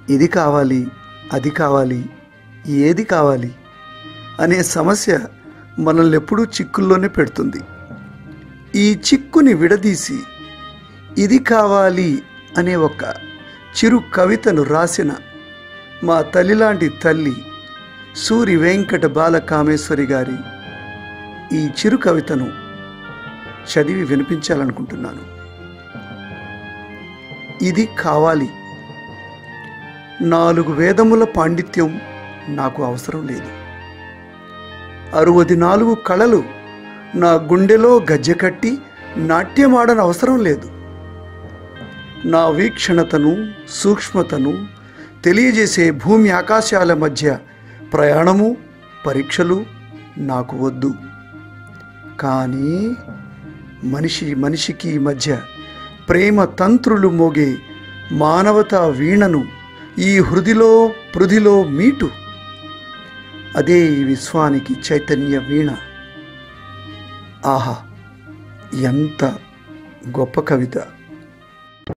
ఇది కావాలి అది కావాలి ఏది కావాలి అనే సమస్య మనల్ని ఎప్పుడూ చిక్కుల్లోనే పెడుతుంది ఈ చిక్కుని విడదీసి ఇది కావాలి అనే ఒక చిరు కవితను రాసిన మా తల్లిలాంటి తల్లి సూరి వెంకట బాలకామేశ్వరి గారి ఈ చిరు కవితను చదివి వినిపించాలనుకుంటున్నాను ఇది కావాలి నాలుగు వేదముల పాండిత్యం నాకు అవసరం లేదు అరువది నాలుగు కళలు నా గుండెలో గజ్జె కట్టి నాట్యమాడని అవసరం లేదు నా వీక్షణతను సూక్ష్మతను తెలియజేసే భూమి ఆకాశాల మధ్య ప్రయాణము పరీక్షలు నాకు వద్దు కానీ మనిషి మనిషికి మధ్య ప్రేమ తంత్రులు మోగే మానవతా వీణను ఈ హృదిలో పృథిలో మీటు అదే ఈ విశ్వానికి చైతన్య వీణ ఆహా ఎంత గొప్ప కవిత